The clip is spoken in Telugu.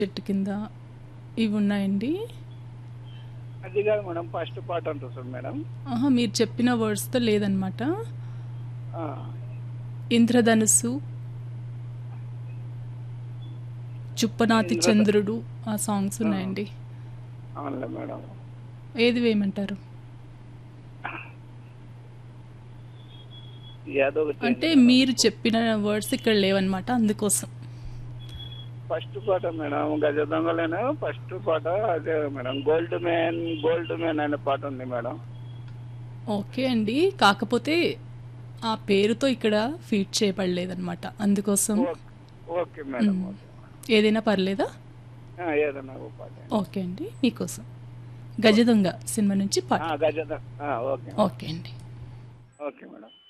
చెట్టు కింద ఇవి ఉన్నాయండి అది కాదు మేడం ఫస్ట్ పార్ట్ అంటారు సార్ మేడం ఆహా మీరు చెప్పిన వర్డ్స్తో లేదనమాట ఆ, ఇంద్రధనుస్సు చుప్పనాతి ఇంద్రధ- చంద్రుడు ఆ సాంగ్స్ ఉన్నాయండి అవునులే మేడం ఏది వేయమంటారు ఏదో ఒకటి అంటే మీరు చెప్పిన వర్డ్స్ ఇక్కడ లేవన్నమాట అందుకోసం ఫస్ట్ పాట మేడం గజ దొంగలేనా ఫస్ట్ పాట అదే madam gold man gold man అనే పాట ఉంది మేడం ఓకే అండి కాకపోతే ఆ పేరుతో ఇక్కడ ఫీడ్ చేయబడలేదన్నమాట అందుకోసం ఓకే ఓకే మేడం మ్. ఓకే ఏదైనా పర్లేదా ఆ, ఏదైనా ఒక పాట ఓకే అండి మీకోసం గజ దొంగ సినిమా నుంచి పాట ఆ, గజ దొంగ ఆ, ఓకే ఓకే అండి ఓకే మేడం